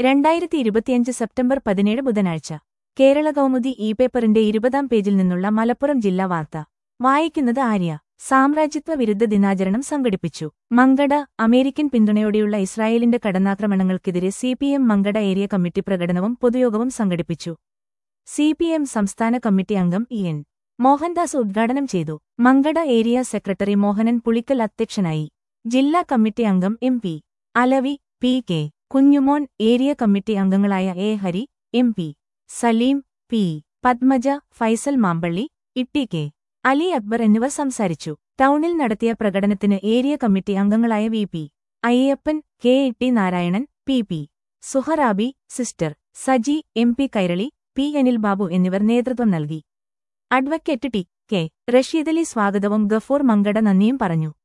രണ്ടായിരത്തി ഇരുപത്തിയഞ്ച് സെപ്റ്റംബർ പതിനേഴ് ബുധനാഴ്ച കേരള കൗമുദി ഇ പേപ്പറിന്റെ ഇരുപതാം പേജിൽ നിന്നുള്ള മലപ്പുറം ജില്ലാ വാർത്ത വായിക്കുന്നത് ആര്യ സാമ്രാജ്യത്വ വിരുദ്ധ ദിനാചരണം സംഘടിപ്പിച്ചു മങ്കട അമേരിക്കൻ പിന്തുണയോടെയുള്ള ഇസ്രായേലിന്റെ കടന്നാക്രമണങ്ങൾക്കെതിരെ സിപിഎം മങ്കട ഏരിയ കമ്മിറ്റി പ്രകടനവും പൊതുയോഗവും സംഘടിപ്പിച്ചു സിപിഎം സംസ്ഥാന കമ്മിറ്റി അംഗം ഇ എൻ മോഹൻദാസ് ഉദ്ഘാടനം ചെയ്തു മങ്കട ഏരിയ സെക്രട്ടറി മോഹനൻ പുളിക്കൽ അധ്യക്ഷനായി ജില്ലാ കമ്മിറ്റി അംഗം M P Alavi P K Kunjumon area committee അംഗങ്ങളായ A Hari M P Saleem P Padmaja Faisal Mampally Itty K Ali Akbar എന്നിവർ സംസാരിച്ചു ടൗണിൽ നടത്തിയ പ്രകടനത്തിന് ഏരിയ കമ്മിറ്റി അംഗങ്ങളായ V P Ayyappan K Itty Narayanan P P Suharabi sister Saji M P Kairali P Anil Babu എന്നിവർ നേതൃത്വം നൽകി അഡ്വക്കേറ്റ് ടി കെ റഷീദലി സ്വാഗതവും ഗഫൂർ മങ്കട നന്ദിയും പറഞ്ഞു